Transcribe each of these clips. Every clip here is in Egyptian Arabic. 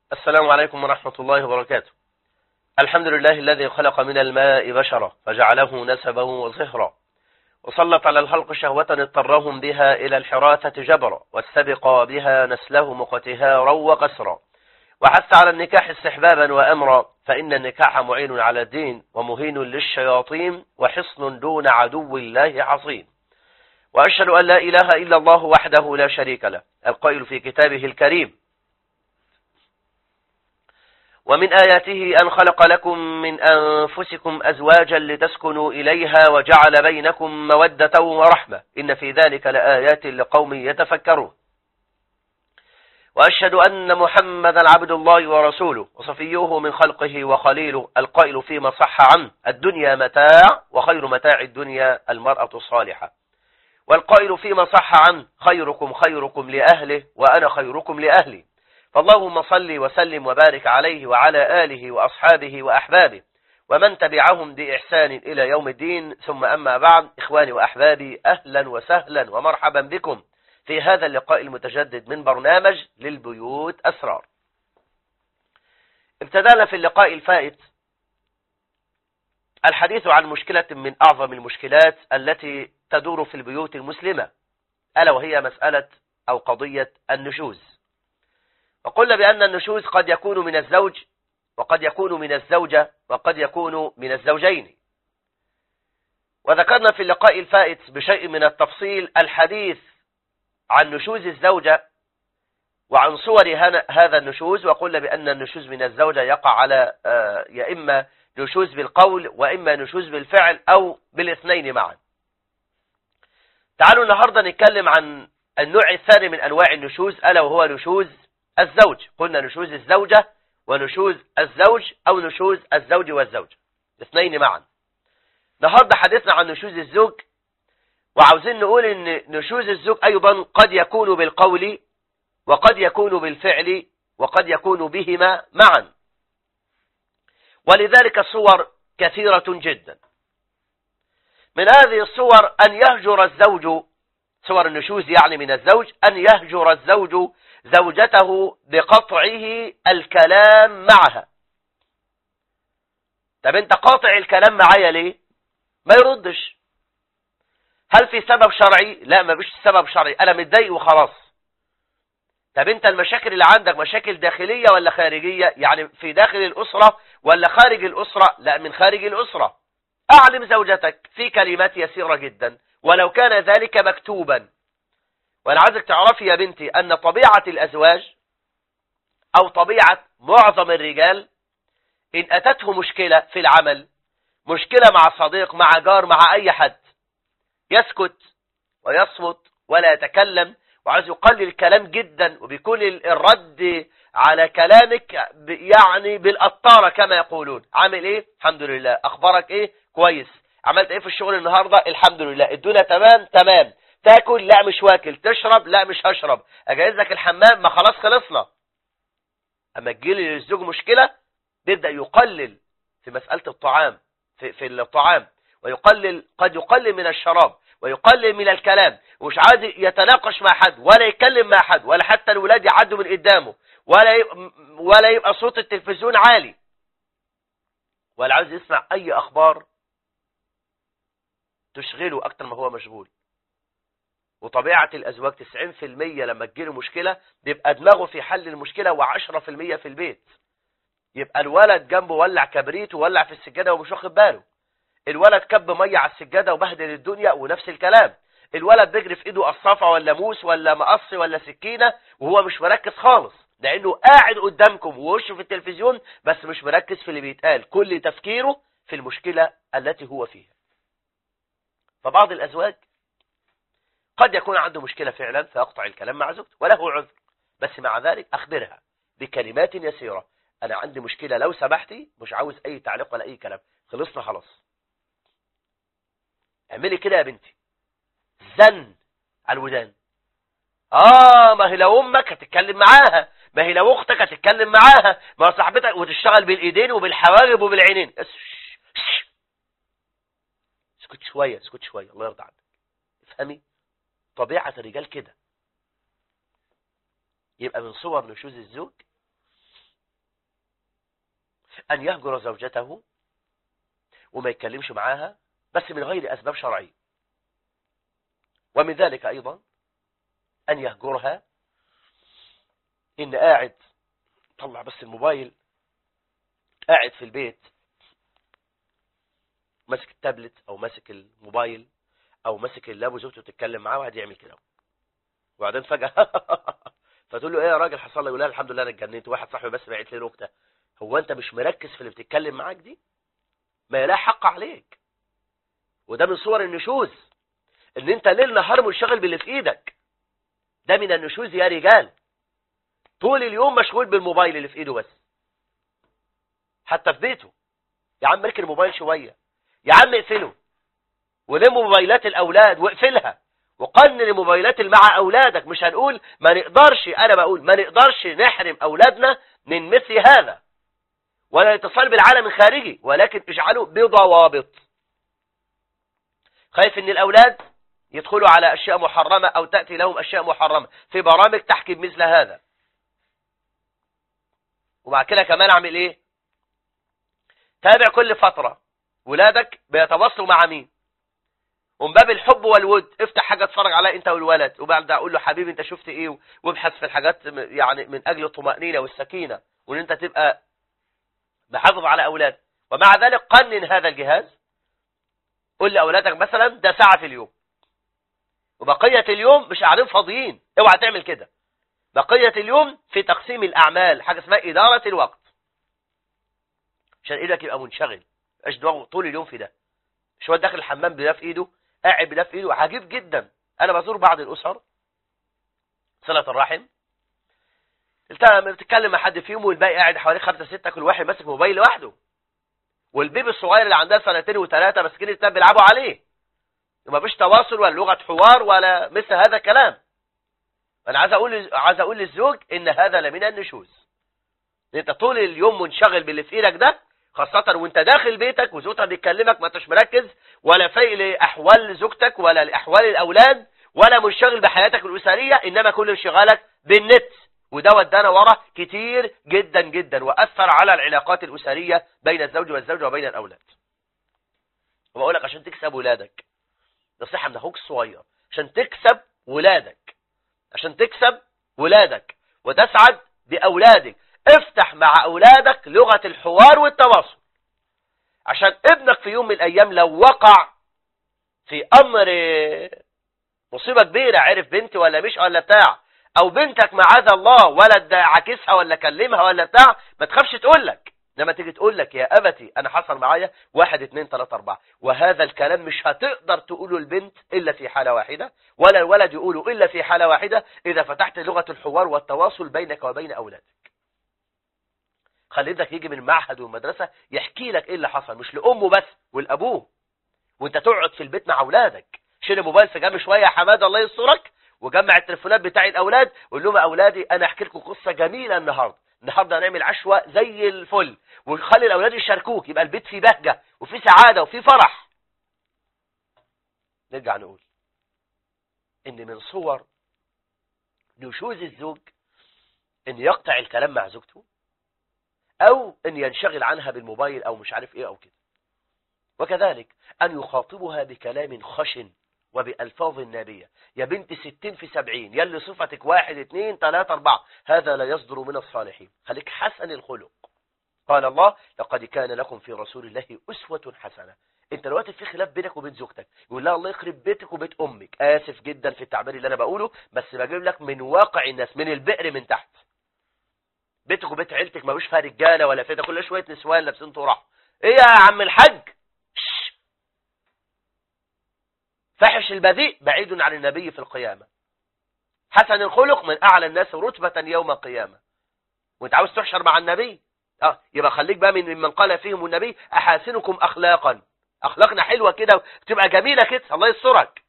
السلام عليكم ورحمة الله وبركاته الحمد لله الذي خلق من الماء بشرا فجعله نسبا وصهرا وسلط على الخلق شهوة اضطرهم بها إلى الحراثة جبرا واستبقى بها نسلهم اقتهارا وقسرا وحث على النكاح استحبابا وأمرا فإن النكاح معين على الدين ومهين للشياطين وحصن دون عدو الله عظيم وأشهد أن لا إله إلا الله وحده لا شريك له القائل في كتابه الكريم ومن آياته أن خلق لكم من أنفسكم أزواجا لتسكنوا إليها وجعل بينكم مودة ورحمة إن في ذلك لآيات لقوم يتفكرون وأشهد أن محمدا عبد الله ورسوله وصفيه من خلقه وخليله القائل فيما صح عنه الدنيا متاع وخير متاع الدنيا المرأة الصالحة والقائل فيما صح عنه خيركم خيركم لأهله وأنا خيركم لأهلي فاللهم صل وسلم وبارك عليه وعلى آله وأصحابه وأحبابه ومن تبعهم بإحسان إلى يوم الدين ثم أما بعد إخواني وأحبابي أهلا وسهلا ومرحبا بكم في هذا اللقاء المتجدد من برنامج للبيوت أسرار ابتدأنا في اللقاء الفائت الحديث عن مشكلة من أعظم المشكلات التي تدور في البيوت المسلمة ألا وهي مسألة أو قضية النشوز وقلنا بأن النشوز قد يكون من الزوج وقد يكون من الزوجة وقد يكون من الزوجين وذكرنا في اللقاء الفائت بشيء من التفصيل الحديث عن نشوز الزوجة وعن صور هذا النشوز وقلنا بأن النشوز من الزوجة يقع على يا إما نشوز بالقول وإما نشوز بالفعل أو بالاثنين معا تعالوا النهاردة نتكلم عن النوع الثاني من أنواع النشوز ألا وهو نشوز الزوج قلنا نشوز الزوجة ونشوز الزوج أو نشوز الزوج والزوج الاثنين معا النهاردة حديثنا عن نشوز الزوج وعاوزين نقول ان نشوز الزوج ايضا قد يكون بالقول وقد يكون بالفعل وقد يكون بهما معا ولذلك الصور كثيرة جدا من هذه الصور أن يهجر الزوج صور النشوز يعني من الزوج أن يهجر الزوج زوجته بقطعه الكلام معها طب انت قاطع الكلام معايا ليه ما يردش هل في سبب شرعي لا ما فيش سبب شرعي انا متضايق وخلاص طب انت المشاكل اللي عندك مشاكل داخلية ولا خارجية يعني في داخل الاسرة ولا خارج الاسرة لا من خارج الاسرة اعلم زوجتك في كلمات يسيرة جدا ولو كان ذلك مكتوبا وانا عايزك تعرفي يا بنتي ان طبيعة الازواج او طبيعة معظم الرجال ان اتته مشكلة في العمل مشكلة مع صديق مع جار مع اي حد يسكت ويصمت ولا يتكلم وعايز يقلل الكلام جدا وبيكون الرد على كلامك يعني بالقطارة كما يقولون عامل ايه الحمد لله اخبارك ايه كويس عملت ايه في الشغل النهاردة الحمد لله الدنيا تمام تمام تاكل لا مش واكل تشرب لا مش هشرب اجهز لك الحمام ما خلاص خلصنا اما تجيلي للزوج مشكلة بيبدأ يقلل في مسألة الطعام في, في الطعام ويقلل قد يقلل من الشراب ويقلل من الكلام ومش عايز يتناقش مع حد ولا يتكلم مع حد ولا حتى الولاد يعدوا من قدامه ولا يبقى ولا يبقى صوت التلفزيون عالي ولا عايز يسمع اي اخبار تشغله اكتر ما هو مشغول وطبيعة الازواج 90% لما تجيله مشكلة بيبقى دماغه في حل المشكلة و10% في البيت يبقى الولد جنبه ولع كبريت وولع في السجادة ومش واخد باله الولد كب ميه على السجاده وبهدل الدنيا ونفس الكلام الولد بيجري في ايده قصافه ولا موس ولا مقص ولا سكينه وهو مش مركز خالص لانه قاعد قدامكم ووشه في التلفزيون بس مش مركز في اللي بيتقال كل تفكيره في المشكله التي هو فيها فبعض الازواج قد يكون عنده مشكله فعلا فيقطع الكلام مع زوجته وله عذر بس مع ذلك اخبرها بكلمات يسيره انا عندي مشكله لو سمحتي مش عاوز اي تعليق ولا اي كلام خلصنا خلاص اعملي كده يا بنتي زن على الودان اه ما هي لو امك هتتكلم معاها ما هي لو اختك هتتكلم معاها ما صاحبتك وتشتغل بالايدين وبالحواجب وبالعينين اسكت شويه اسكت شويه الله يرضى عنك افهمي طبيعه الرجال كده يبقى من صور نشوز الزوج أن يهجر زوجته وما يتكلمش معاها بس من غير أسباب شرعية ومن ذلك أيضا أن يهجرها إن قاعد طلع بس الموبايل قاعد في البيت ماسك التابلت أو ماسك الموبايل أو ماسك اللاب وزوجته تتكلم معاه واحد يعمل كده وبعدين فجأة فتقول له ايه يا راجل حصل لي يقول لها الحمد لله انا اتجننت واحد صاحبي بس بعت لي نكته هو انت مش مركز في اللي بتتكلم معاك دي ما لا حق عليك وده من صور النشوز ان انت ليل نهار منشغل باللي في ايدك ده من النشوز يا رجال طول اليوم مشغول بالموبايل اللي في ايده بس حتى في بيته يا عم اركن الموبايل شويه يا عم اقفله ولم موبايلات الاولاد واقفلها وقنن الموبايلات اللي مع اولادك مش هنقول ما نقدرش انا بقول ما نقدرش نحرم اولادنا من مثل هذا ولا الاتصال بالعالم الخارجي ولكن اجعله بضوابط خايف ان الاولاد يدخلوا على اشياء محرمة او تأتي لهم اشياء محرمة في برامج تحكي مثل هذا وبعد كده كمان اعمل ايه تابع كل فترة ولادك بيتواصلوا مع مين ومن باب الحب والود افتح حاجة اتفرج عليها انت والولد وبعد اقول له حبيبي انت شفت ايه وابحث في الحاجات يعني من اجل الطمأنينة والسكينة وان انت تبقى محافظ على اولادك ومع ذلك قنن هذا الجهاز قول لاولادك مثلا ده ساعة في اليوم وبقية اليوم مش قاعدين فاضيين اوعى تعمل كده بقية اليوم في تقسيم الاعمال حاجة اسمها ادارة الوقت عشان ايدك يبقى منشغل ايش دماغه طول اليوم في ده شوية داخل الحمام بده في ايده قاعد بده في ايده عجيب جدا انا بزور بعض الاسر صلة الرحم انت بتتكلم مع حد فيهم والباقي قاعد حوالي خمسة ستة كل واحد ماسك موبايل لوحده والبيبي الصغير اللي عندها سنتين وثلاثة ماسكين التاب بيلعبوا عليه وما فيش تواصل ولا لغة حوار ولا مثل هذا الكلام انا عايز اقول عايز اقول للزوج ان هذا لمن النشوز انت طول اليوم منشغل باللي في ايدك ده خاصة وانت داخل بيتك وزوجتك بيكلمك ما انتش مركز ولا فايق لأحوال زوجتك ولا لأحوال الأولاد ولا منشغل بحياتك الأسرية إنما كل انشغالك بالنت وده ودانا ورا كتير جدا جدا وأثر على العلاقات الأسرية بين الزوج والزوجة وبين الأولاد وبقول لك عشان تكسب ولادك نصيحة من أخوك الصغير عشان تكسب ولادك عشان تكسب ولادك وتسعد بأولادك افتح مع أولادك لغة الحوار والتواصل عشان ابنك في يوم من الأيام لو وقع في أمر مصيبة كبيرة عرف بنت ولا مش ولا بتاع أو بنتك معاذ الله ولد عكسها ولا كلمها ولا بتاع ما تخافش تقول لك لما تيجي تقول لك يا أبتي أنا حصل معايا واحد اتنين تلاتة أربعة وهذا الكلام مش هتقدر تقوله البنت إلا في حالة واحدة ولا الولد يقوله إلا في حالة واحدة إذا فتحت لغة الحوار والتواصل بينك وبين أولادك خلي ابنك يجي من المعهد والمدرسة يحكي لك ايه اللي حصل مش لأمه بس والأبوه وانت تقعد في البيت مع أولادك شيل الموبايل في جنب شوية يا حماد الله يسترك وجمع التليفونات بتاع الأولاد وقول لهم يا أولادي أنا أحكي لكم قصة جميلة النهاردة النهاردة هنعمل عشوة زي الفل وخلي الأولاد يشاركوك يبقى البيت فيه بهجة وفيه سعادة وفيه فرح نرجع نقول إن من صور نشوز الزوج إن يقطع الكلام مع زوجته او ان ينشغل عنها بالموبايل او مش عارف ايه او كده وكذلك ان يخاطبها بكلام خشن وبألفاظ نابية يا بنت ستين في سبعين يلي صفتك واحد اتنين تلاتة اربعة هذا لا يصدر من الصالحين خليك حسن الخلق قال الله لقد كان لكم في رسول الله أسوة حسنة انت دلوقتي في خلاف بينك وبين زوجتك يقول لها الله يخرب بيتك وبيت امك اسف جدا في التعبير اللي انا بقوله بس بجيب لك من واقع الناس من البئر من تحت بيتك وبيت عيلتك ما فيها رجاله ولا فيه ده كلها شويه نسوان لابسين طرح ايه يا عم الحاج فحش البذيء بعيد عن النبي في القيامه حسن الخلق من اعلى الناس رتبه يوم القيامه وانت عاوز تحشر مع النبي اه يبقى خليك بقى من من قال فيهم النبي احاسنكم اخلاقا اخلاقنا حلوه كده تبقى جميله كده الله يسترك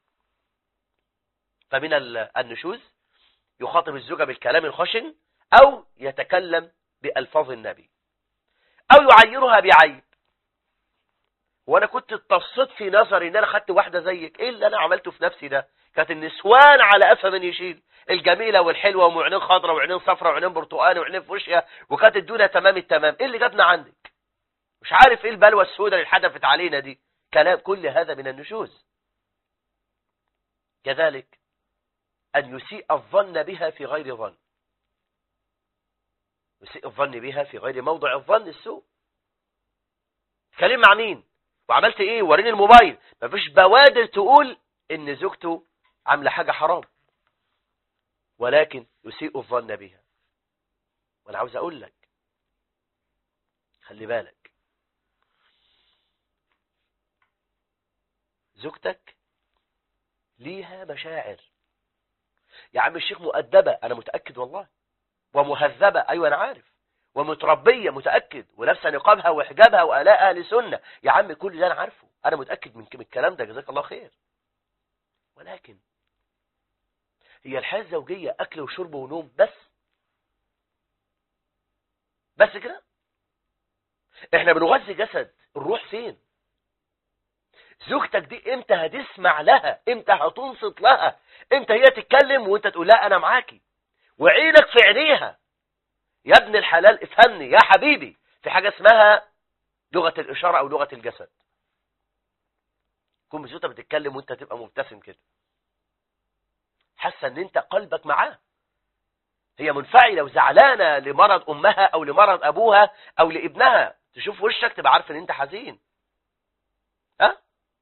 فمن النشوز يخاطب الزوجه بالكلام الخشن أو يتكلم بألفاظ النبي أو يعيرها بعيب وأنا كنت اتصيت في نظري إن أنا خدت واحدة زيك إيه اللي أنا عملته في نفسي ده كانت النسوان على قفا من يشيل الجميلة والحلوة وعينين خضراء وعينين صفراء وعينين برتقاني وعينين فوشيا وكانت الدنيا تمام التمام ايه اللي جابنا عندك مش عارف ايه البلوى السوداء اللي حدفت علينا دي كلام كل هذا من النشوز كذلك أن يسيء الظن بها في غير ظن يسيء الظن بها في غير موضع الظن السوء كلم مع مين وعملت ايه وريني الموبايل مفيش بوادر تقول ان زوجته عامله حاجه حرام ولكن يسيء الظن بها وانا عاوز اقول لك خلي بالك زوجتك ليها مشاعر يا عم الشيخ مؤدبة أنا متأكد والله ومهذبة أيوة أنا عارف ومتربية متأكد ولابسه نقابها وحجابها وآلاء أهل سنة يا عم كل ده أنا عارفه أنا متأكد من الكلام ده جزاك الله خير ولكن هي الحياة الزوجية أكل وشرب ونوم بس بس كده احنا بنغذي جسد الروح فين زوجتك دي امتى هتسمع لها امتى هتنصت لها امتى هي تتكلم وانت تقول لا انا معاكي وعينك في عينيها يا ابن الحلال افهمني يا حبيبي في حاجة اسمها لغة الإشارة أو لغة الجسد تكون زوجتك بتتكلم وانت تبقى مبتسم كده حاسه ان انت قلبك معاه هي منفعلة وزعلانة لمرض أمها أو لمرض أبوها أو لابنها تشوف وشك تبقى عارف ان انت حزين ها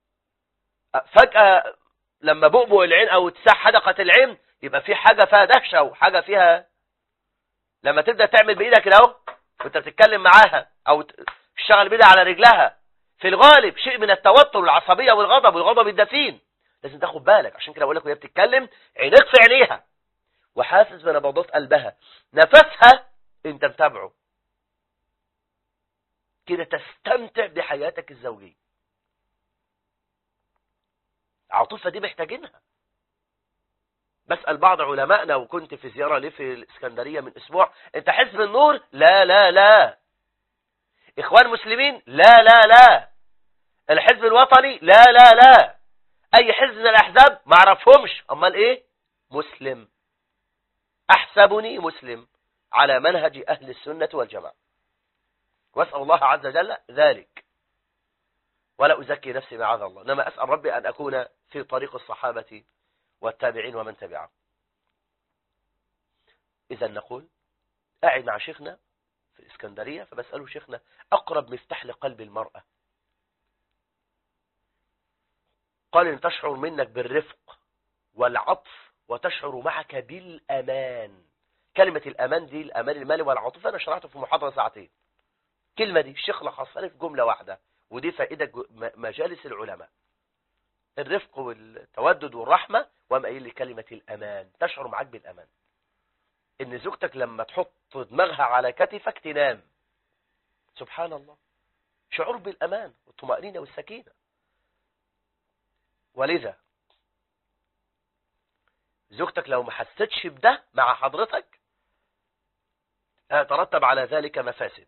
فجأة لما بؤبؤ العين او تساح حدقة العين يبقى في حاجة فيها دهشة وحاجة فيها لما تبدأ تعمل بإيدك اهو وانت بتتكلم معاها او تشتغل بيدها على رجلها في الغالب شيء من التوتر والعصبية والغضب والغضب الدفين لازم تاخد بالك عشان كده بقول لك وهي بتتكلم عينيك في عينيها وحاسس بنبضات قلبها نفسها انت متابعه كده تستمتع بحياتك الزوجية العاطفة دي محتاجينها بسأل بعض علمائنا وكنت في زيارة ليه في الإسكندرية من أسبوع أنت حزب النور لا لا لا إخوان مسلمين لا لا لا الحزب الوطني لا لا لا أي حزب من الأحزاب ما اعرفهمش أمال إيه مسلم أحسبني مسلم على منهج أهل السنة والجماعة واسأل الله عز وجل ذلك ولا أزكي نفسي معاذ الله إنما أسأل ربي أن أكون في طريق الصحابة والتابعين ومن تبعهم إذا نقول قاعد مع شيخنا في الإسكندرية فبسأله شيخنا أقرب مفتاح لقلب المرأة قال إن تشعر منك بالرفق والعطف وتشعر معك بالأمان كلمة الأمان دي الأمان المالي والعاطفة أنا شرحته في محاضرة ساعتين كلمة دي الشيخ لخصها في جملة واحدة ودي فائدة مجالس العلماء الرفق والتودد والرحمة وما قايل لي كلمة الأمان تشعر معاك بالأمان إن زوجتك لما تحط دماغها على كتفك تنام سبحان الله شعور بالأمان والطمأنينة والسكينة ولذا زوجتك لو ما حستش بده مع حضرتك ترتب على ذلك مفاسد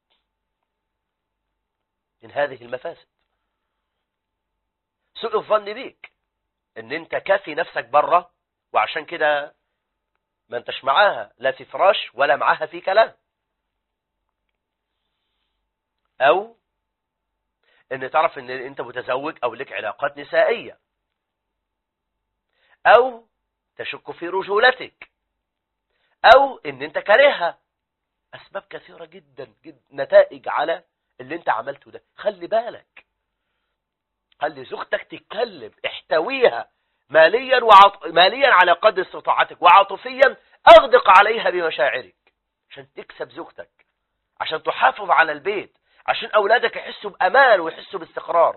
من هذه المفاسد سوء الظن بيك ان انت كافي نفسك بره وعشان كده ما انتش معاها لا في فراش ولا معاها في كلام او ان تعرف ان انت متزوج او لك علاقات نسائية او تشك في رجولتك او ان انت كارهها اسباب كثيرة جدا, جدا نتائج على اللي انت عملته ده خلي بالك خلي زوجتك تتكلم احتويها ماليا وعط... ماليا على قدر استطاعتك وعاطفيا اغدق عليها بمشاعرك عشان تكسب زوجتك عشان تحافظ على البيت عشان اولادك يحسوا بامان ويحسوا باستقرار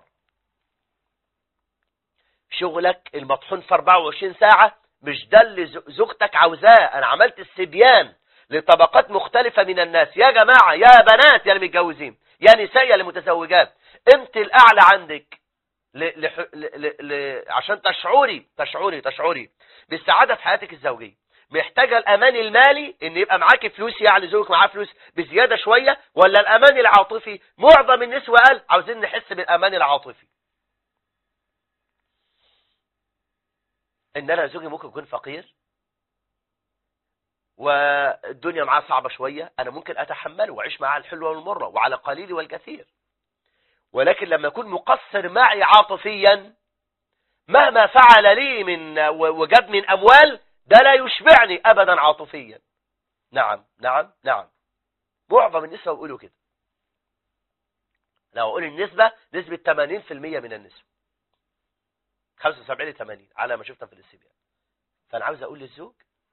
شغلك المطحون في 24 ساعة مش ده اللي زوجتك عاوزاه انا عملت السبيان لطبقات مختلفة من الناس يا جماعة يا بنات يا اللي متجوزين يا نساء يا اللي متزوجات انت الاعلى عندك ل... ل... ل... ل... عشان تشعري تشعري تشعري بالسعادة في حياتك الزوجية محتاجة الأمان المالي إن يبقى معاك فلوس يعني زوجك معاه فلوس بزيادة شوية ولا الأمان العاطفي معظم النسوة قال عاوزين نحس بالأمان العاطفي ان انا زوجي ممكن يكون فقير والدنيا معاه صعبة شوية انا ممكن اتحمله واعيش معاه الحلوة والمرة وعلى قليل والكثير ولكن لما يكون مقصر معي عاطفيا مهما فعل لي من وجاب من اموال ده لا يشبعني ابدا عاطفيا نعم نعم نعم معظم النساء يقولوا كده لو اقول النسبة نسبة 80% من النساء 75 ل 80 على ما شفتها في الاستبيان فانا عاوز اقول للزوج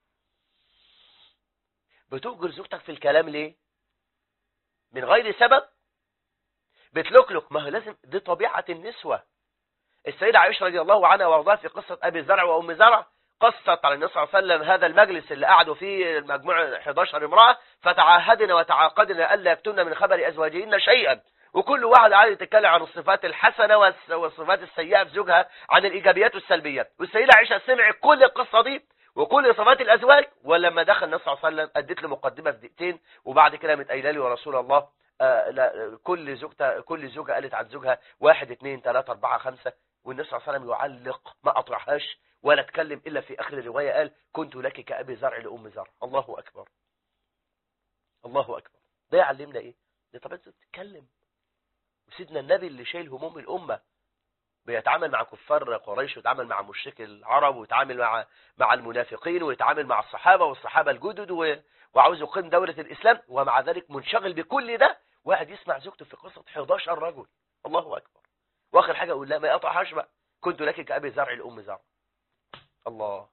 بتؤجر زوجتك في الكلام ليه من غير سبب بتلوكلك ما هو لازم دي طبيعة النسوة السيدة عائشة رضي الله عنها وارضاها في قصة أبي زرع وأم زرع قصت على النبي صلى الله عليه وسلم هذا المجلس اللي قعدوا فيه المجموعة 11 امرأة فتعاهدنا وتعاقدنا ألا يكتمن من خبر أزواجهن شيئا وكل واحد عادي يتكلم عن الصفات الحسنة والصفات السيئة في زوجها عن الإيجابيات والسلبيات والسيدة عائشة سمعت كل القصة دي وكل صفات الأزواج ولما دخل النبي صلى الله عليه وسلم أديت له مقدمة في دقيقتين وبعد كده متقايله لي ورسول الله آه لا كل زوجة كل زوجة قالت عن زوجها واحد اثنين ثلاثة أربعة خمسة والنبي صلى الله عليه وسلم يعلق ما أطرحهاش ولا اتكلم إلا في آخر الرواية قال كنت لك كأبي زرع لأم زرع الله أكبر الله أكبر ده يعلمنا إيه ده طب أنت بتتكلم وسيدنا النبي اللي شايل هموم الأمة بيتعامل مع كفار قريش ويتعامل مع مشرك العرب ويتعامل مع مع المنافقين ويتعامل مع الصحابة والصحابة الجدد وعاوز يقيم دولة الإسلام ومع ذلك منشغل بكل ده واحد يسمع زوجته في قصة 11 رجل الله أكبر واخر حاجة اقول لا ما يقطعهاش بقى كنت لك كأبي زرع الأم زرع الله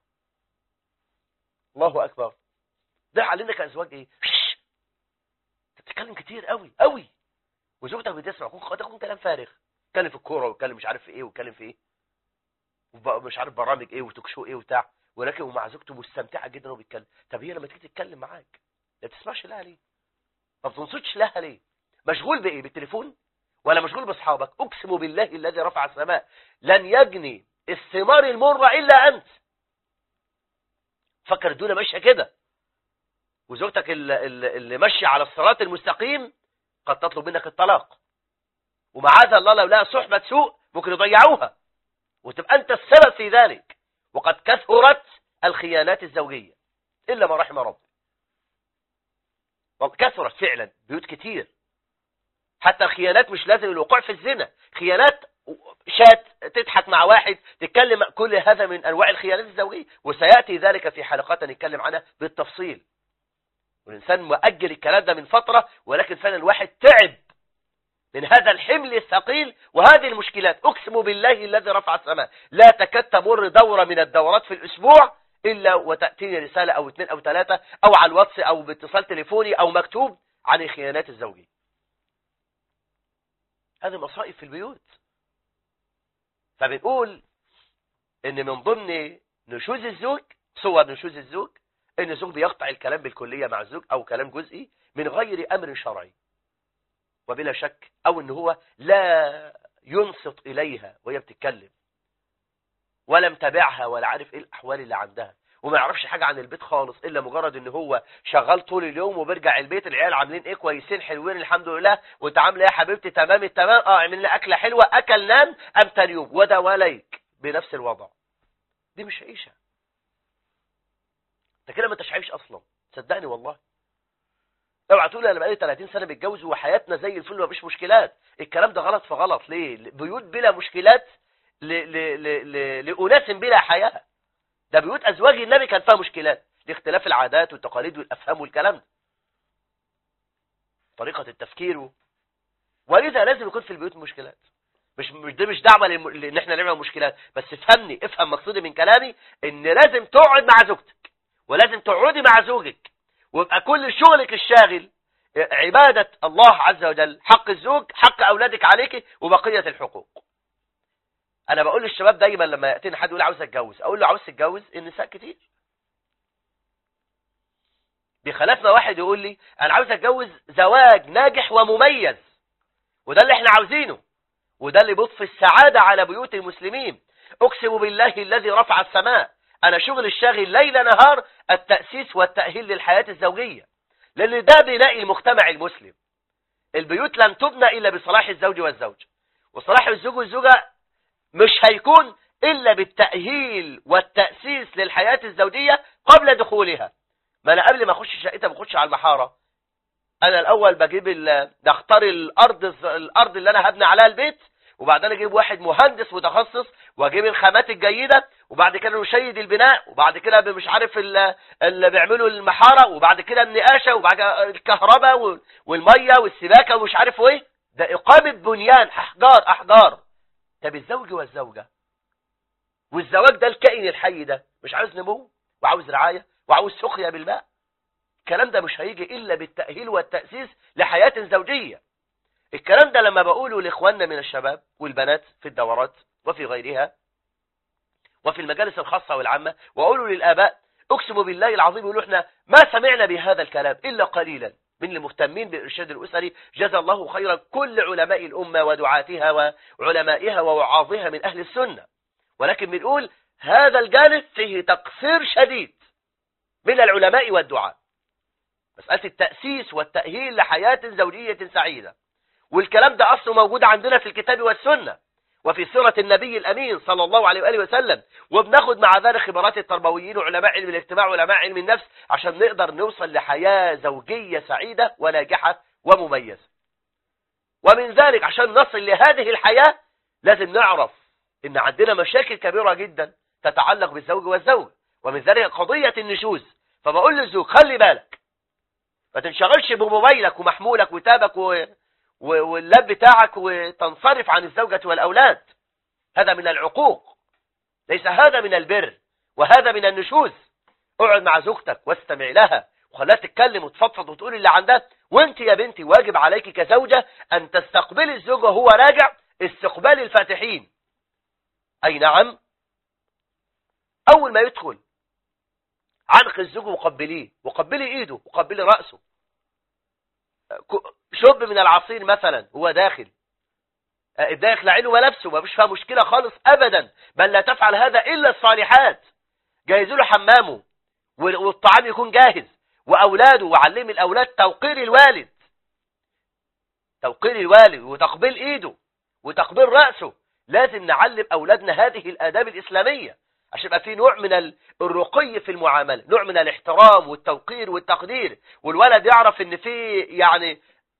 الله أكبر ده علينا كأزواج ايه تتكلم كتير قوي قوي وزوجتك بتسمع قد تكون كلام فارغ اتكلم في الكوره واتكلم مش عارف في ايه واتكلم في ايه مش عارف برامج ايه وتكشو ايه وبتاع ولكن ومع زوجته مستمتعه جدا وهو بيتكلم طب هي لما تيجي تتكلم معاك ما بتسمعش لها ليه ما بتنصتش لها ليه مشغول بايه بالتليفون ولا مشغول باصحابك اقسم بالله الذي رفع السماء لن يجني الثمار المره الا انت فكر الدنيا ماشيه كده وزوجتك اللي, اللي ماشيه على الصراط المستقيم قد تطلب منك الطلاق ومعاذ الله لو لها صحبة سوء ممكن يضيعوها وتبقى أنت السبب في ذلك وقد كثرت الخيانات الزوجية إلا ما رحم ربي كثرت فعلا بيوت كتير حتى الخيانات مش لازم الوقوع في الزنا خيانات شات تضحك مع واحد تتكلم كل هذا من أنواع الخيانات الزوجية وسيأتي ذلك في حلقات نتكلم عنها بالتفصيل والإنسان مؤجل الكلام ده من فترة ولكن فعلا الواحد تعب من هذا الحمل الثقيل وهذه المشكلات أقسم بالله الذي رفع السماء لا تكاد تمر دورة من الدورات في الأسبوع إلا وتأتيني رسالة أو اثنين أو ثلاثة أو على الواتس أو باتصال تليفوني أو مكتوب عن الخيانات الزوجية هذه مصائب في البيوت فبنقول ان من ضمن نشوز الزوج صور نشوز الزوج ان الزوج بيقطع الكلام بالكلية مع الزوج او كلام جزئي من غير امر شرعي وبلا شك او ان هو لا ينصت اليها وهي بتتكلم ولا متابعها ولا عارف ايه الاحوال اللي عندها وما يعرفش حاجة عن البيت خالص الا مجرد ان هو شغال طول اليوم وبيرجع البيت العيال عاملين ايه كويسين حلوين الحمد لله وانت عامله ايه يا حبيبتي تمام التمام اه عمل لنا اكله حلوه اكل نام ام تاني يوم وده وليك بنفس الوضع دي مش عيشه انت كده ما انتش عايش اصلا صدقني والله اوعى تقول انا بقالي 30 سنه متجوز وحياتنا زي الفل ومفيش مشكلات الكلام ده غلط فغلط ليه بيوت بلا مشكلات ل... ل... ل... لأناس بلا حياة ده بيوت أزواج النبي كان فيها مشكلات لاختلاف العادات والتقاليد والأفهام والكلام ده طريقة التفكير و... ولذا لازم يكون في البيوت مشكلات مش مش دي مش دعوه لم... ان احنا نعمل مشكلات بس افهمني افهم مقصودي من كلامي ان لازم تقعد مع زوجتك ولازم تقعدي مع زوجك ويبقى كل شغلك الشاغل عبادة الله عز وجل حق الزوج حق أولادك عليك وبقية الحقوق أنا بقول للشباب دايما لما يأتيني حد يقول عاوز أتجوز أقول له عاوز تتجوز النساء كتير بخلافنا واحد يقول لي أنا عاوز أتجوز زواج ناجح ومميز وده اللي احنا عاوزينه وده اللي بيضفي السعادة على بيوت المسلمين أقسم بالله الذي رفع السماء أنا شغل الشاغل ليل نهار التأسيس والتأهيل للحياة الزوجية لأن ده بناء المجتمع المسلم البيوت لن تبنى إلا بصلاح الزوج والزوج وصلاح الزوج والزوجة مش هيكون إلا بالتأهيل والتأسيس للحياة الزوجية قبل دخولها ما أنا قبل ما أخش شقتها بخش على المحارة أنا الأول بجيب نختار الأرض الأرض اللي أنا هبني عليها البيت وبعدين اجيب واحد مهندس متخصص واجيب الخامات الجيده وبعد كده نشيد البناء وبعد كده مش عارف اللي بيعملوا المحاره وبعد كده النقاشه وبعد كده الكهرباء والميه والسباكه ومش عارف ايه ده اقامه بنيان احجار احجار طب الزوج والزوجه والزواج ده الكائن الحي ده مش عاوز نمو وعاوز رعايه وعاوز سقيا بالماء الكلام ده مش هيجي الا بالتاهيل والتاسيس لحياه زوجيه الكلام ده لما بقوله لاخواننا من الشباب والبنات في الدورات وفي غيرها وفي المجالس الخاصة والعامة وأقوله للآباء أقسم بالله العظيم يقولوا احنا ما سمعنا بهذا الكلام إلا قليلا من المهتمين بالإرشاد الأسري جزا الله خيرا كل علماء الأمة ودعاتها وعلمائها ووعاظها من أهل السنة ولكن بنقول هذا الجانب فيه تقصير شديد من العلماء والدعاء مسألة التأسيس والتأهيل لحياة زوجية سعيدة والكلام ده أصله موجود عندنا في الكتاب والسنة وفي سيرة النبي الأمين صلى الله عليه وآله وسلم وبناخد مع ذلك خبرات التربويين وعلماء علم الاجتماع وعلماء علم النفس عشان نقدر نوصل لحياة زوجية سعيدة وناجحة ومميزة ومن ذلك عشان نصل لهذه الحياة لازم نعرف ان عندنا مشاكل كبيرة جدا تتعلق بالزوج والزوج ومن ذلك قضية النشوز فبقول للزوج خلي بالك ما تنشغلش بموبايلك ومحمولك وتابك و... واللاب بتاعك وتنصرف عن الزوجة والأولاد هذا من العقوق ليس هذا من البر وهذا من النشوز اقعد مع زوجتك واستمع لها وخليها تتكلم وتفضفض وتقول اللي عندها وانت يا بنتي واجب عليك كزوجة ان تستقبلي الزوج وهو راجع استقبال الفاتحين اي نعم اول ما يدخل عنق الزوج وقبليه وقبلي ايده وقبلي رأسه شب من العصير مثلا هو داخل داخل عينه ملابسه ما فيش فيها مشكلة خالص أبدا بل لا تفعل هذا إلا الصالحات جهزوا له حمامه والطعام يكون جاهز وأولاده وعلم الأولاد توقير الوالد توقير الوالد وتقبيل إيده وتقبيل رأسه لازم نعلم أولادنا هذه الآداب الإسلامية عشان يبقى في نوع من الرقي في المعاملة نوع من الاحترام والتوقير والتقدير والولد يعرف ان في يعني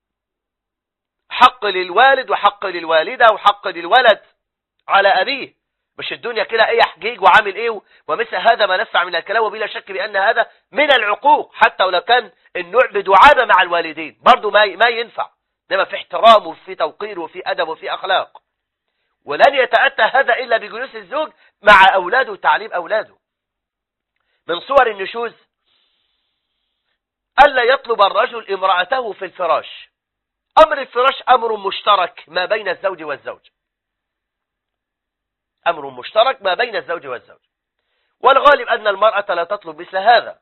حق للوالد وحق للوالدة وحق للولد على أبيه مش الدنيا كده ايه حجيج وعامل ايه ومثل هذا ما نسمع من الكلام وبلا شك بأن هذا من العقوق حتى ولو كان النوع بدعابة مع الوالدين برضو ما ما ينفع انما في احترام وفي توقير وفي أدب وفي أخلاق ولن يتأتى هذا إلا بجلوس الزوج مع أولاده وتعليم أولاده من صور النشوز ألا يطلب الرجل امرأته في الفراش أمر الفراش أمر مشترك ما بين الزوج والزوج أمر مشترك ما بين الزوج والزوج والغالب أن المرأة لا تطلب مثل هذا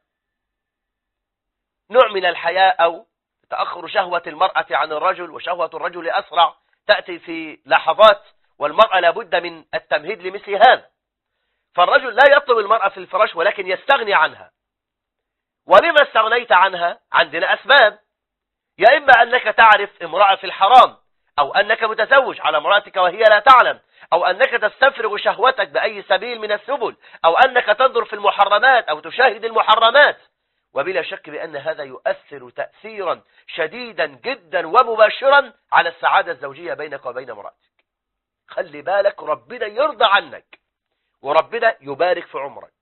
نوع من الحياء أو تأخر شهوة المرأة عن الرجل وشهوة الرجل أسرع تأتي في لحظات والمرأة لابد من التمهيد لمثل هذا فالرجل لا يطلب المرأة في الفراش ولكن يستغني عنها ولما استغنيت عنها عندنا أسباب يا إما أنك تعرف امرأة في الحرام أو أنك متزوج على امرأتك وهي لا تعلم أو أنك تستفرغ شهوتك بأي سبيل من السبل أو أنك تنظر في المحرمات أو تشاهد المحرمات وبلا شك بأن هذا يؤثر تأثيرا شديدا جدا ومباشرا على السعادة الزوجية بينك وبين امرأتك خلي بالك ربنا يرضى عنك وربنا يبارك في عمرك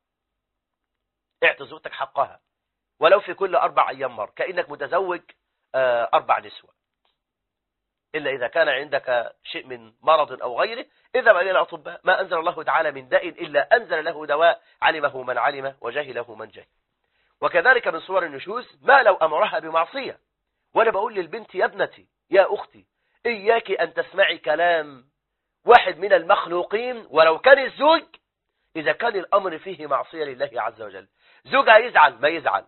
اعط زوجتك حقها ولو في كل أربع أيام مر كأنك متزوج أربع نسوة إلا إذا كان عندك شيء من مرض أو غيره إذا إلى الأطباء ما أنزل الله تعالى من داء إلا أنزل له دواء علمه من علم وجهله من جهل وكذلك من صور النشوز ما لو أمرها بمعصية وأنا بقول للبنت يا ابنتي يا أختي إياك أن تسمعي كلام واحد من المخلوقين ولو كان الزوج إذا كان الأمر فيه معصية لله عز وجل زوجها يزعل ما يزعل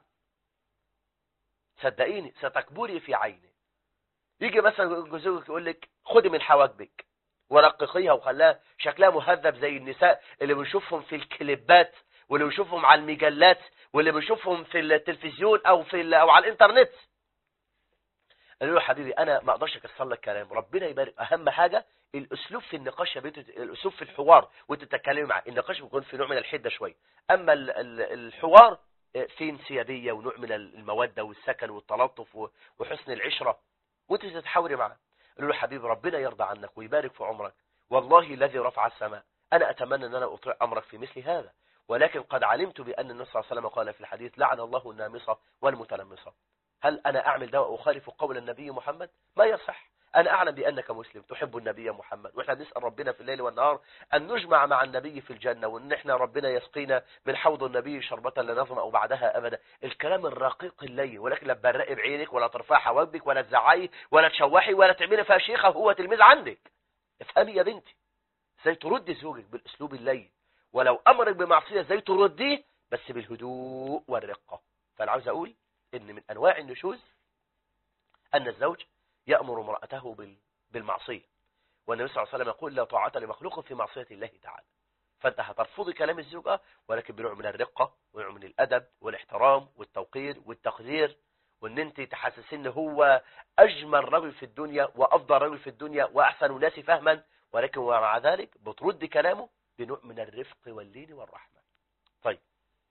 صدقيني ستكبري في عيني يجي مثلا زوجك يقول لك خدي من حواجبك ورققيها وخلاها شكلها مهذب زي النساء اللي بنشوفهم في الكليبات واللي بنشوفهم على المجلات واللي بنشوفهم في التلفزيون او في او على الانترنت قال له حبيبي انا ما اقدرش اكسر لك كلام ربنا يبارك اهم حاجه الاسلوب في النقاش يا بنت الاسلوب في الحوار وانت تتكلمي معاه النقاش بيكون في نوع من الحده شويه اما ال- ال- الحوار في انسيابيه ونوع من الموده والسكن والتلطف و- وحسن العشره وانت تتحاوري معاه قال له حبيبي ربنا يرضى عنك ويبارك في عمرك والله الذي رفع السماء انا اتمنى ان انا اطيع امرك في مثل هذا ولكن قد علمت بان النبي صلى الله عليه وسلم قال في الحديث لعن الله النامصه والمتلمصه هل أنا أعمل ده وأخالف قول النبي محمد ما يصح أنا أعلم بأنك مسلم تحب النبي محمد وإحنا بنسأل ربنا في الليل والنهار أن نجمع مع النبي في الجنة وأن إحنا ربنا يسقينا من حوض النبي شربة لا نظمأ بعدها أبدا الكلام الرقيق الليل ولكن لا تبرقي بعينك ولا ترفعي حواجبك ولا تزعقي ولا تشوحي ولا تعملي فيها شيخة هو تلميذ عندك افهمي يا بنتي ازاي تردي زوجك بالأسلوب الليل ولو أمرك بمعصية ازاي ترديه بس بالهدوء والرقة فأنا عاوز أقول ان من انواع النشوز ان الزوج يأمر امرأته بال- بالمعصية والنبي صلى الله عليه وسلم يقول لا طاعة لمخلوق في معصية الله تعالى فانت هترفضي كلام الزوجة ولكن بنوع من الرقة ونوع من الادب والاحترام والتوقير والتقدير وان انت تحسسي ان هو اجمل رجل في الدنيا وافضل رجل في الدنيا واحسن الناس فهما ولكن ومع ذلك بترد كلامه بنوع من الرفق واللين والرحمة طيب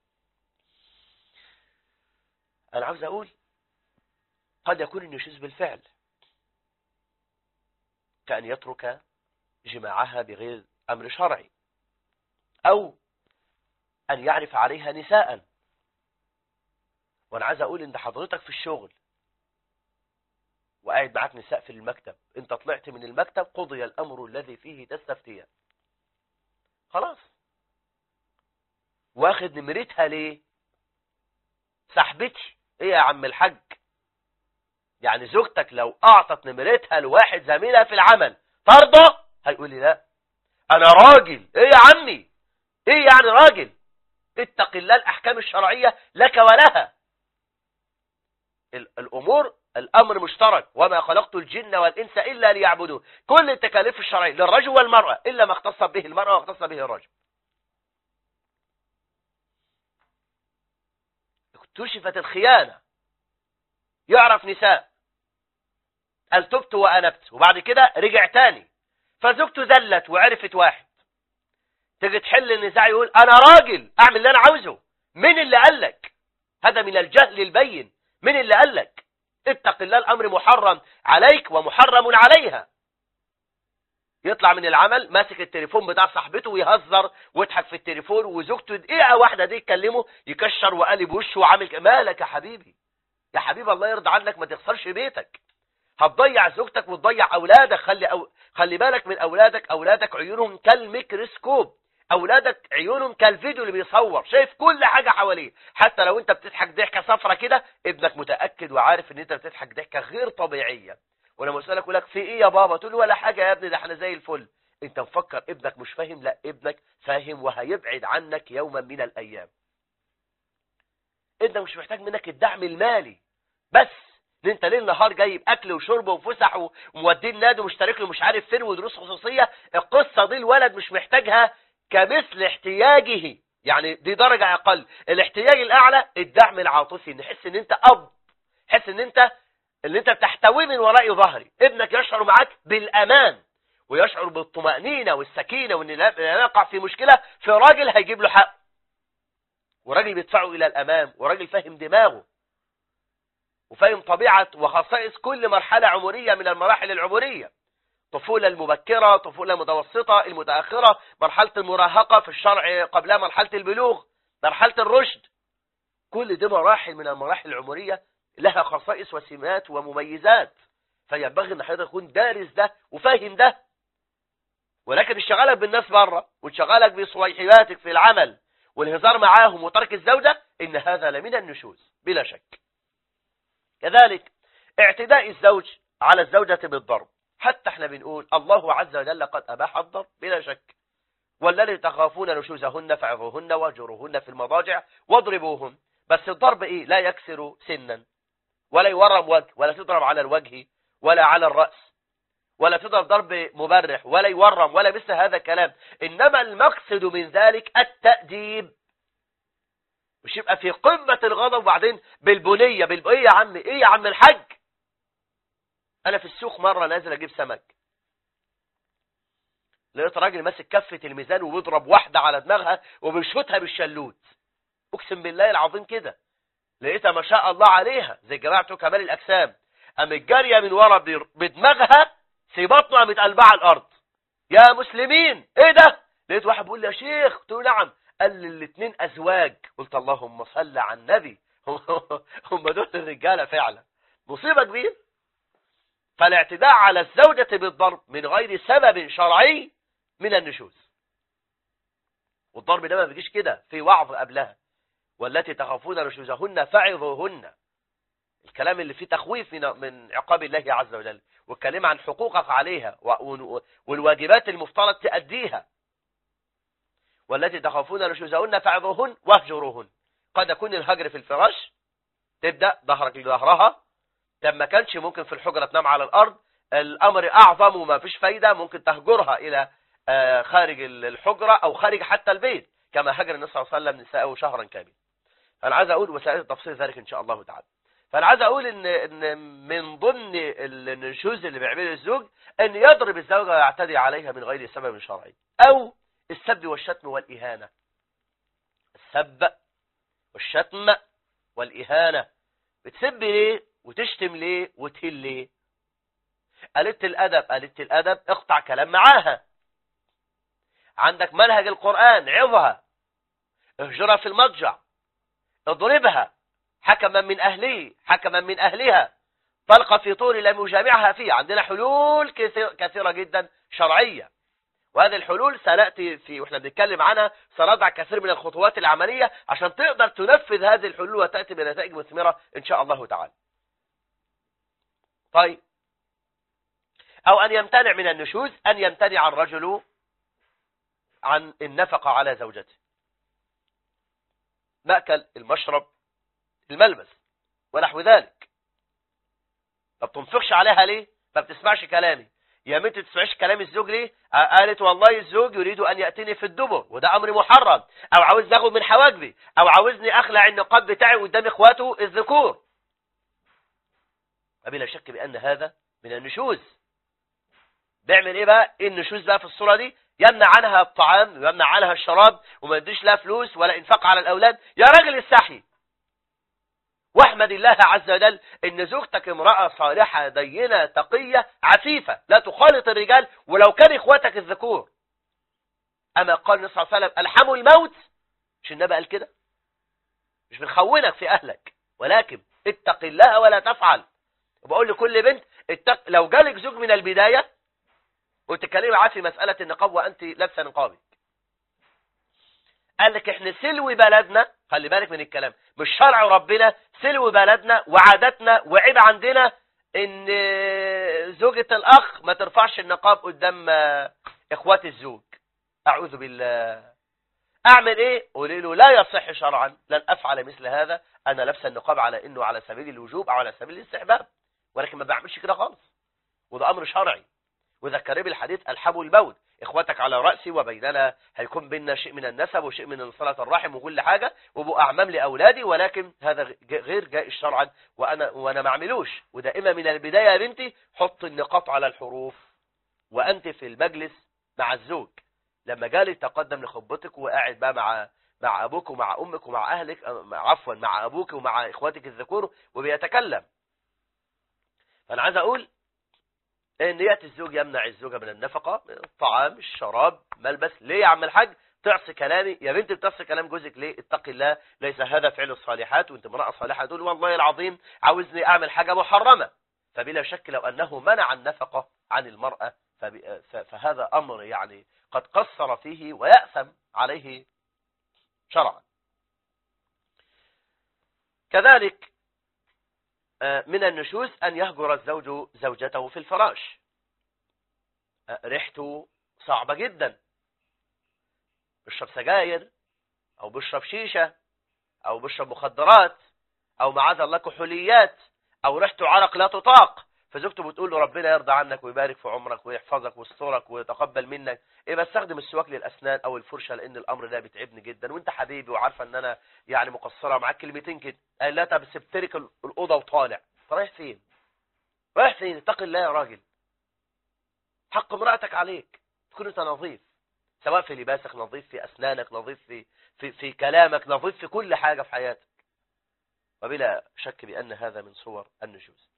انا عاوز اقول قد يكون النشوز بالفعل كأن يترك جماعها بغير أمر شرعي أو أن يعرف عليها نساء وأنا عايز أقول إن حضرتك في الشغل وقاعد معاك نساء في المكتب أنت طلعت من المكتب قضي الأمر الذي فيه تستفتيان خلاص واخد نمرتها ليه صاحبتي ايه يا عم الحاج يعني زوجتك لو اعطت نمرتها لواحد زميلها في العمل ترضى هيقول لي لا انا راجل ايه يا عمي ايه يعني راجل اتق الله الاحكام الشرعية لك ولها ال- الامور الامر مشترك وما خلقت الجن والانس الا ليعبدون كل التكاليف الشرعية للرجل والمرأة الا ما اختص به المرأة واختص به الرجل اكتشفت الخيانة يعرف نساء قال تبت وأنبت وبعد كده رجع تاني فزوجته ذلت وعرفت واحد تيجي تحل النزاع يقول أنا راجل أعمل اللي أنا عاوزه مين اللي قال لك هذا من الجهل البين مين اللي قال لك اتق الله الأمر محرم عليك ومحرم عليها يطلع من العمل ماسك التليفون بتاع صاحبته ويهزر ويضحك في التليفون وزوجته دقيقه واحده دي تكلمه يكشر وقلب وشه وعامل ك- مالك يا حبيبي يا حبيبي الله يرضى عنك ما تخسرش بيتك هتضيع زوجتك وتضيع اولادك خلي أو... خلي بالك من اولادك اولادك عيونهم كالميكروسكوب اولادك عيونهم كالفيديو اللي بيصور شايف كل حاجه حواليه حتى لو انت بتضحك ضحكه صفرة كده ابنك متاكد وعارف ان انت بتضحك ضحكه غير طبيعيه ولما اسالك يقول لك في ايه يا بابا تقول له ولا حاجه يا ابني ده احنا زي الفل انت مفكر ابنك مش فاهم لا ابنك فاهم وهيبعد عنك يوما من الايام ابنك مش محتاج منك الدعم المالي بس ان انت ليل نهار جايب اكل وشرب وفسح وموديه النادي ومشترك له مش عارف فين ودروس خصوصيه القصه دي الولد مش محتاجها كمثل احتياجه يعني دي درجه اقل الاحتياج الاعلى الدعم العاطفي ان يحس ان انت اب حس ان انت اللي انت بتحتويه من وراء ظهري ابنك يشعر معاك بالامان ويشعر بالطمأنينة والسكينة وان لا لا يقع في مشكلة في راجل هيجيب له حق وراجل بيدفعه الى الامام وراجل فاهم دماغه وفاهم طبيعة وخصائص كل مرحلة عمرية من المراحل العمرية طفولة المبكرة طفولة المتوسطة المتأخرة مرحلة المراهقة في الشرع قبلها مرحلة البلوغ مرحلة الرشد كل دي مراحل من المراحل العمرية لها خصائص وسمات ومميزات فينبغي ان حضرتك تكون دارس ده وفاهم ده ولكن انشغالك بالناس بره وانشغالك بصويحياتك في العمل والهزار معاهم وترك الزوجة ان هذا لمن النشوز بلا شك كذلك اعتداء الزوج على الزوجة بالضرب حتى احنا بنقول الله عز وجل قد أباح الضرب بلا شك والذي تخافون نشوزهن فعظوهن واجروهن في المضاجع واضربوهن بس الضرب ايه لا يكسر سنا ولا يورم وجه ولا تضرب على الوجه ولا على الرأس ولا تضرب ضرب مبرح ولا يورم ولا مثل هذا الكلام إنما المقصد من ذلك التأديب مش يبقى في قمة الغضب وبعدين بالبنية بالب... ايه يا عم ايه يا عم الحاج انا في السوق مرة نازل اجيب سمك لقيت راجل ماسك كفة الميزان وبيضرب واحدة على دماغها وبيشوتها بالشلوت اقسم بالله العظيم كده لقيتها ما شاء الله عليها زي جماعته كمال الاجسام قامت جاريه من ورا بدماغها في بطنها متقلبه على الارض يا مسلمين ايه ده لقيت واحد بيقول لي يا شيخ قلت له نعم قال لي الاثنين ازواج قلت اللهم صل على النبي هم دول الرجاله فعلا مصيبه كبيره فالاعتداء على الزوجة بالضرب من غير سبب شرعي من النشوز والضرب ده ما بيجيش كده في وعظ قبلها والتي تخافون نشوزهن فعظوهن الكلام اللي فيه تخويف من عقاب الله عز وجل والكلام عن حقوقك عليها والواجبات المفترض تأديها والتي تخافون نشوزهن فعظوهن واهجروهن قد يكون الهجر في الفراش تبدأ ظهرك لظهرها طب ما كانش ممكن في الحجرة تنام على الأرض الأمر أعظم وما فيش فايدة ممكن تهجرها إلى خارج الحجرة أو خارج حتى البيت كما هجر النبي صلى الله عليه وسلم نساءه شهرا كاملا فأنا عايز أقول وسائل تفصيل ذلك إن شاء الله تعالى فأنا عايز أقول إن, إن من ضمن النشوز اللي بيعمله الزوج أن يضرب الزوجة ويعتدي عليها من غير سبب شرعي أو السب والشتم والإهانة السب والشتم والإهانة بتسب ليه وتشتم ليه وتهل ليه قالت الأدب قالت الأدب اقطع كلام معاها عندك منهج القرآن عظها اهجرها في المضجع اضربها حكما من أهله حكما من أهلها طلقة في طول لم يجامعها فيه عندنا حلول كثيرة جدا شرعية وهذه الحلول سنأتي في واحنا بنتكلم عنها سنضع كثير من الخطوات العملية عشان تقدر تنفذ هذه الحلول وتأتي بنتائج مثمرة إن شاء الله تعالى طيب أو أن يمتنع من النشوز أن يمتنع الرجل عن النفقة على زوجته مأكل المشرب الملبس ونحو ذلك ما بتنفقش عليها ليه ما بتسمعش كلامي يا بنت تسمعش كلام الزوج ليه قالت والله الزوج يريد أن يأتيني في الدبر وده أمر محرم أو عاوز ياخد من حواجبي أو عاوزني أخلع النقاب بتاعي قدام إخواته الذكور بلا شك بأن هذا من النشوز بيعمل إيه بقى إيه النشوز بقى في الصورة دي يمنع عنها الطعام ويمنع عنها الشراب وما يديش لها فلوس ولا انفاق على الأولاد يا راجل استحي واحمد الله عز وجل ان زوجتك امرأة صالحة دينة تقية عفيفة لا تخالط الرجال ولو كان اخواتك الذكور اما قال النبي صلى الله عليه وسلم الحموا الموت مش النبي قال كده مش بنخونك في اهلك ولكن اتق الله ولا تفعل وبقول لكل بنت اتق لو جالك زوج من البداية وتكلمي معاه في مسألة النقاب وانت لابسه نقابك قال لك احنا سلو بلدنا خلي بالك من الكلام مش شرع ربنا سلو بلدنا وعاداتنا وعيب عندنا ان زوجة الاخ ما ترفعش النقاب قدام اخوات الزوج اعوذ بالله اعمل ايه قولي له لا يصح شرعا لن افعل مثل هذا انا لابسه النقاب على انه على سبيل الوجوب او على سبيل الاستحباب ولكن ما بعملش كده خالص وده امر شرعي وذكر بالحديث الحب الموت اخواتك على رأسي وبيننا هيكون بيننا شيء من النسب وشيء من صلة الرحم وكل حاجة وبقوا أعمام لأولادي ولكن هذا غير جائز شرعا وأنا, وأنا ما اعملوش ودائما من البداية يا بنتي حط النقاط على الحروف وأنت في المجلس مع الزوج لما جالي تقدم لخطبتك وقاعد بقى مع مع أبوك ومع أمك ومع أهلك عفوا مع أبوك ومع إخواتك الذكور وبيتكلم فأنا عايز أقول ان ياتي الزوج يمنع الزوجه من النفقه الطعام الشراب ملبس ليه يا عم الحاج تعصي كلامي يا بنت بتعصي كلام جوزك ليه اتقي الله ليس هذا فعل الصالحات وانت امراه صالحه تقول والله العظيم عاوزني اعمل حاجه محرمه فبلا شك لو انه منع النفقه عن المراه فهذا امر يعني قد قصر فيه ويأثم عليه شرعا كذلك من النشوز أن يهجر الزوج زوجته في الفراش ريحته صعبة جدا بيشرب سجاير أو بيشرب شيشة أو بيشرب مخدرات أو معاذ الله كحوليات أو ريحته عرق لا تطاق فزوجته بتقول له ربنا يرضى عنك ويبارك في عمرك ويحفظك ويسترك ويتقبل منك ايه بستخدم السواك للاسنان او الفرشه لان الامر ده بيتعبني جدا وانت حبيبي وعارفه ان انا يعني مقصره معاك كلمتين كده قال لا طب سبترك الاوضه وطالع رايح فين واحسن اتق الله يا راجل حق امرأتك عليك تكون انت نظيف سواء في لباسك نظيف في أسنانك نظيف في, في, في كلامك نظيف في كل حاجة في حياتك وبلا شك بأن هذا من صور النشوز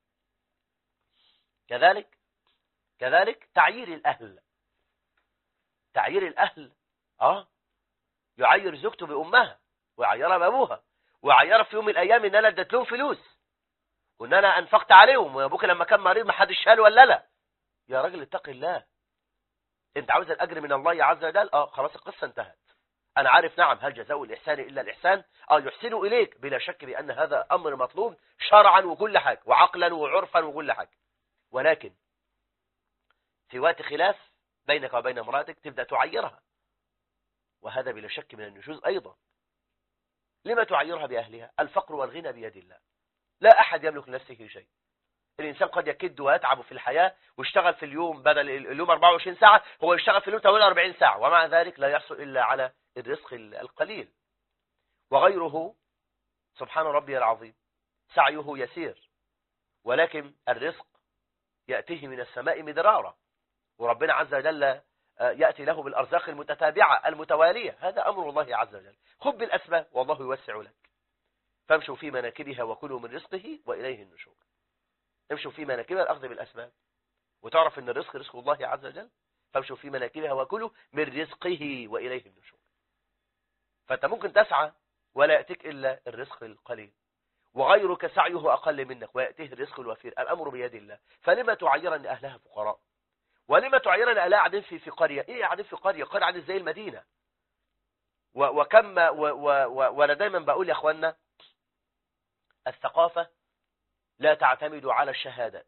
كذلك كذلك تعيير الأهل تعيير الأهل اه يعير زوجته بأمها ويعيرها بأبوها ويعيرها في يوم من الأيام إن أنا اديت لهم فلوس وإن أنا أنفقت عليهم وأبوك لما كان مريض ما حدش شال ولا لا يا راجل اتق الله أنت عاوز الأجر من الله عز وجل اه خلاص القصة انتهت أنا عارف نعم هل جزاء الإحسان إلا الإحسان اه يحسنوا إليك بلا شك بأن هذا أمر مطلوب شرعا وكل حاجة وعقلا وعرفا وكل حاجة ولكن في وقت خلاف بينك وبين امرأتك تبدأ تعيرها وهذا بلا شك من النشوز أيضا لما تعيرها بأهلها الفقر والغنى بيد الله لا أحد يملك لنفسه شيء الإنسان قد يكد ويتعب في الحياة ويشتغل في اليوم بدل اليوم 24 ساعة هو يشتغل في اليوم 48 ساعة ومع ذلك لا يحصل إلا على الرزق القليل وغيره سبحان ربي العظيم سعيه يسير ولكن الرزق يأتيه من السماء مدرارا وربنا عز وجل يأتي له بالأرزاق المتتابعة المتوالية هذا أمر الله عز وجل خذ بالأسباب والله يوسع لك فامشوا في مناكبها وكلوا من رزقه وإليه النشور امشوا في مناكبها الأخذ بالأسباب وتعرف أن الرزق رزق الله عز وجل فامشوا في مناكبها وكلوا من رزقه وإليه النشور فأنت ممكن تسعى ولا يأتيك إلا الرزق القليل وغيرك سعيه أقل منك ويأتيه الرزق الوفير الأمر بيد الله فلما تعير أن أهلها فقراء ولما تعير أن أهلها قاعدين في في قرية إيه قاعدين في قرية قرية عن زي المدينة وكم وأنا دايما بقول يا أخوانا الثقافة لا تعتمد على الشهادات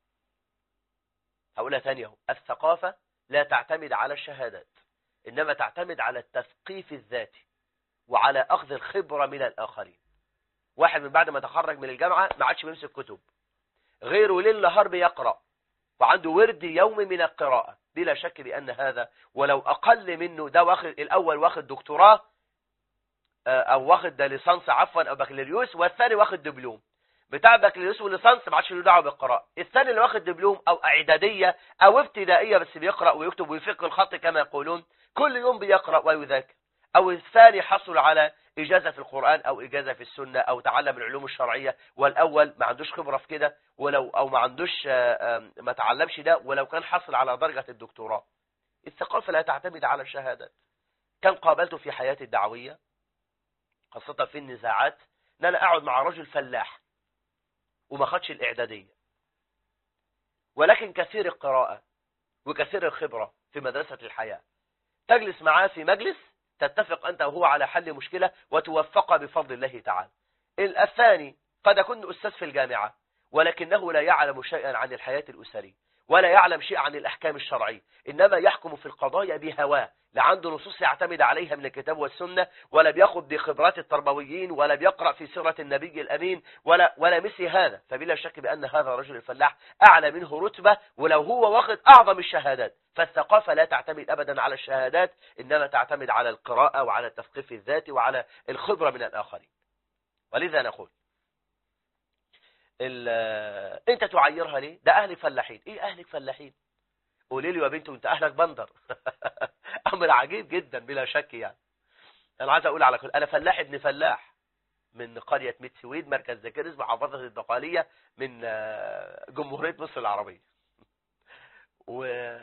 هقولها ثانية الثقافة لا تعتمد على الشهادات إنما تعتمد على التثقيف الذاتي وعلى أخذ الخبرة من الآخرين واحد من بعد ما تخرج من الجامعة ما عادش بيمسك كتب غيره ليل نهار بيقرأ وعنده ورد يومي من القراءة بلا شك بأن هذا ولو أقل منه ده واخد الأول واخد دكتوراه أو واخد ليسانس عفوا أو بكالوريوس والثاني واخد دبلوم بتاع بكالوريوس وليسانس ما عادش له دعوه بالقراءه الثاني اللي واخد دبلوم او اعداديه او ابتدائيه بس بيقرا ويكتب ويفك الخط كما يقولون كل يوم بيقرا ويذاكر او الثاني حصل على اجازه في القران او اجازه في السنه او تعلم العلوم الشرعيه والاول ما عندوش خبره في كده ولو او ما عندوش ما تعلمش ده ولو كان حصل على درجه الدكتوراه الثقافه لا تعتمد على الشهادات كان قابلته في حياتي الدعويه خاصه في النزاعات ان انا اقعد مع رجل فلاح وما خدش الإعدادية ولكن كثير القراءة وكثير الخبرة في مدرسة الحياة تجلس معاه في مجلس تتفق أنت وهو على حل مشكلة وتوفق بفضل الله تعالى الثاني قد يكون أستاذ في الجامعة ولكنه لا يعلم شيئا عن الحياة الأسرية ولا يعلم شيئا عن الأحكام الشرعية إنما يحكم في القضايا بهواه لا عنده نصوص يعتمد عليها من الكتاب والسنة ولا بياخد بخبرات التربويين ولا بيقرأ في سيرة النبي الأمين ولا ولا مثل هذا فبلا شك بأن هذا الرجل الفلاح أعلى منه رتبة ولو هو واخد أعظم الشهادات فالثقافة لا تعتمد أبدا على الشهادات إنما تعتمد على القراءة وعلى التثقيف الذاتي وعلى الخبرة من الآخرين ولذا نقول انت تعيرها ليه ده اهلك فلاحين ايه اهلك فلاحين قولي لي يا بنت وانت اهلك بندر امر عجيب جدا بلا شك يعني انا عايز اقول على كل انا فلاح ابن فلاح من قرية ميت سويد مركز ذكرز محافظة الدقالية من جمهورية مصر العربية و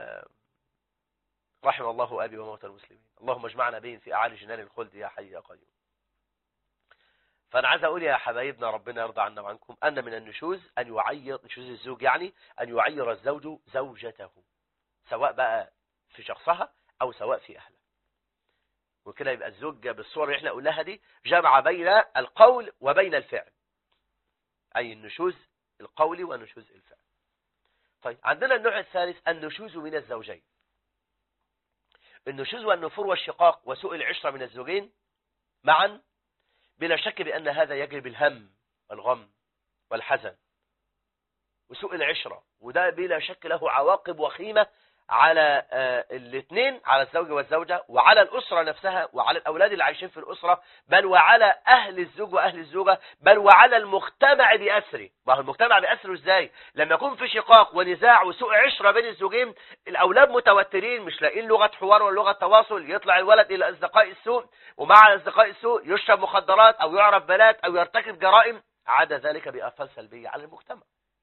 رحم الله أبي وموتى المسلمين اللهم اجمعنا بهم في أعالي جنان الخلد يا حي يا قيوم فأنا عايز أقول يا حبايبنا ربنا يرضى عنا وعنكم أن من النشوز أن يعير نشوز الزوج يعني أن يعير الزوج زوجته سواء بقى في شخصها أو سواء في أهله وكده يبقى الزوج بالصورة اللي احنا قلناها دي جمع بين القول وبين الفعل أي النشوز القولي ونشوز الفعل طيب عندنا النوع الثالث النشوز من الزوجين النشوز والنفور والشقاق وسوء العشرة من الزوجين معا بلا شك بأن هذا يجلب الهم والغم والحزن وسوء العشرة وده بلا شك له عواقب وخيمة على الاثنين على الزوج والزوجة وعلى الأسرة نفسها وعلى الأولاد اللي عايشين في الأسرة بل وعلى أهل الزوج وأهل الزوجة بل وعلى المجتمع بأسره ما هو المجتمع بأسره إزاي لما يكون في شقاق ونزاع وسوء عشرة بين الزوجين الأولاد متوترين مش لاقين لغة حوار ولا لغة تواصل يطلع الولد إلى أصدقاء السوء ومع أصدقاء السوء يشرب مخدرات أو يعرف بنات أو يرتكب جرائم عدا ذلك بأثار سلبية على المجتمع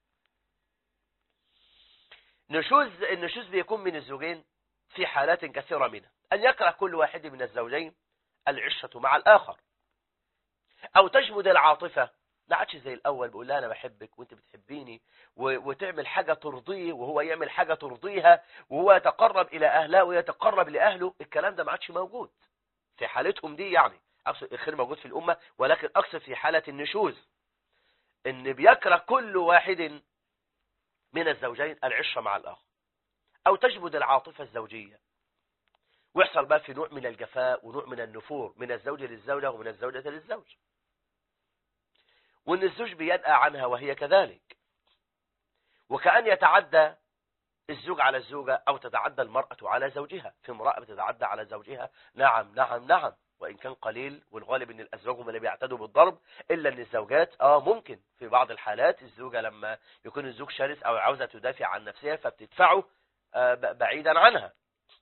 نشوز النشوز بيكون من الزوجين في حالات كثيرة منها أن يكره كل واحد من الزوجين العشرة مع الآخر أو تجمد العاطفة ما عادش زي الأول بيقول لها أنا بحبك وأنت بتحبيني وتعمل حاجة ترضيه وهو يعمل حاجة ترضيها وهو يتقرب إلى أهله ويتقرب لأهله الكلام ده ما عادش موجود في حالتهم دي يعني أقصد الخير موجود في الأمة ولكن أقصد في حالة النشوز إن بيكره كل واحد من الزوجين العشرة مع الآخر أو تجبد العاطفة الزوجية ويحصل بقى في نوع من الجفاء ونوع من النفور من الزوج للزوجة ومن الزوجة للزوج وأن الزوج بيدأى عنها وهي كذلك وكأن يتعدى الزوج على الزوجة أو تتعدى المرأة على زوجها في امرأة بتتعدى على زوجها نعم نعم نعم وإن كان قليل والغالب أن الأزواج هم اللي بيعتدوا بالضرب إلا أن الزوجات آه ممكن في بعض الحالات الزوجة لما يكون الزوج شرس أو عاوزة تدافع عن نفسها فبتدفعه آه بعيدا عنها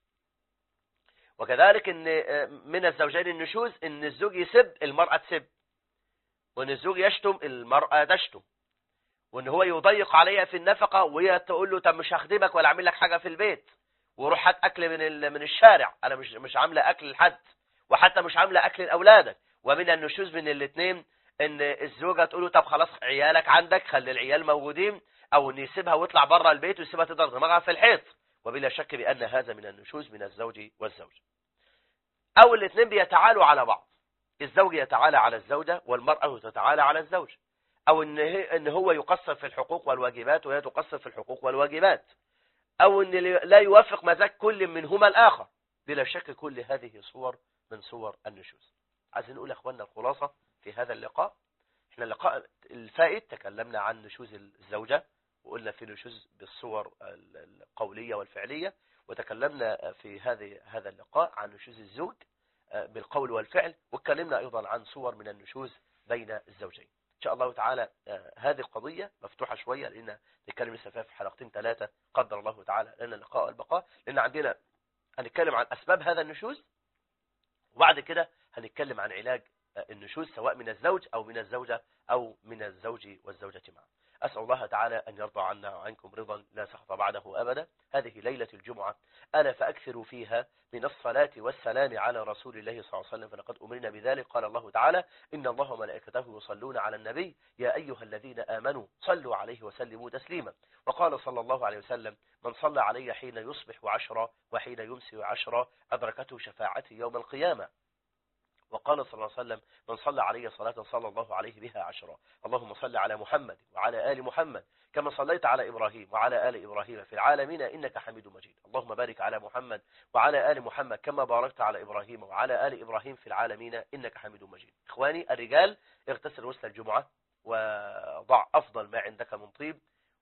وكذلك أن من الزوجين النشوز أن الزوج يسب المرأة تسب وأن الزوج يشتم المرأة تشتم وأن هو يضيق عليها في النفقة وهي تقول له طب مش هخدمك ولا أعمل لك حاجة في البيت وروح هات أكل من من الشارع أنا مش مش عاملة أكل لحد وحتى مش عاملة أكل لأولادك ومن النشوز من الاثنين ان الزوجة تقول له طب خلاص عيالك عندك خلي العيال موجودين او ان يسيبها ويطلع بره البيت ويسيبها تضرب دماغها في الحيط وبلا شك بأن هذا من النشوز من الزوج والزوج او الاثنين بيتعالوا على بعض الزوج يتعالى على الزوجة والمرأة تتعالى على الزوج او ان ان هو يقصر في الحقوق والواجبات وهي تقصر في الحقوق والواجبات او ان لا يوافق مزاج كل منهما الاخر بلا شك كل هذه صور من صور النشوز عايزين نقول يا اخواننا الخلاصة في هذا اللقاء احنا اللقاء الفائت تكلمنا عن نشوز الزوجة وقلنا في نشوز بالصور القولية والفعلية وتكلمنا في هذه هذا اللقاء عن نشوز الزوج بالقول والفعل واتكلمنا ايضا عن صور من النشوز بين الزوجين ان شاء الله تعالى هذه القضية مفتوحة شوية لان نتكلم لسه فيها في حلقتين ثلاثة قدر الله تعالى لنا اللقاء والبقاء لان عندنا هنتكلم عن اسباب هذا النشوز وبعد كده هنتكلم عن علاج النشوز سواء من الزوج أو من الزوجة أو من الزوج والزوجة معا أسأل الله تعالى أن يرضى عنا وعنكم رضا لا سخط بعده أبدا هذه ليلة الجمعة ألا فأكثروا فيها من الصلاة والسلام على رسول الله صلى الله عليه وسلم فلقد أمرنا بذلك قال الله تعالى إن الله وملائكته يصلون على النبي يا أيها الذين آمنوا صلوا عليه وسلموا تسليما وقال صلى الله عليه وسلم من صلى علي حين يصبح عشرة وحين يمسي عشرة أدركته شفاعتي يوم القيامة وقال صلى الله عليه وسلم من صلى علي صلاة صلى الله عليه بها عشرة اللهم صل على محمد وعلى آل محمد كما صليت على إبراهيم وعلى آل إبراهيم في العالمين إنك حميد مجيد اللهم بارك على محمد وعلى آل محمد كما باركت على إبراهيم وعلى آل إبراهيم في العالمين إنك حميد مجيد إخواني الرجال اغتسل غسل الجمعة وضع أفضل ما عندك من طيب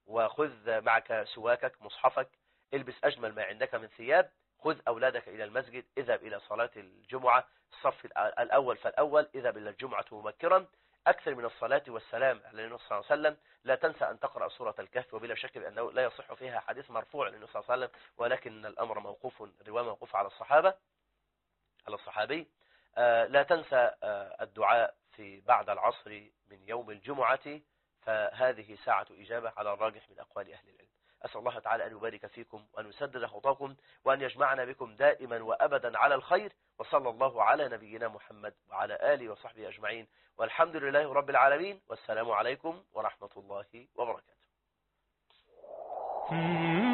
وخذ معك سواكك مصحفك البس أجمل ما عندك من ثياب خذ أولادك إلى المسجد اذهب إلى صلاة الجمعة الصف الأول فالأول اذهب إلى الجمعة مبكرا أكثر من الصلاة والسلام على النبي صلى الله عليه وسلم لا تنسى أن تقرأ سورة الكهف وبلا شك بأنه لا يصح فيها حديث مرفوع للنبي صلى الله عليه وسلم ولكن الأمر موقوف الرواية موقوف على الصحابة على الصحابي لا تنسى الدعاء في بعد العصر من يوم الجمعة فهذه ساعة إجابة على الراجح من أقوال أهل العلم أسأل الله تعالى أن يبارك فيكم وأن يسدد خطاكم وأن يجمعنا بكم دائما وأبدا على الخير وصلى الله على نبينا محمد وعلى آله وصحبه أجمعين والحمد لله رب العالمين والسلام عليكم ورحمة الله وبركاته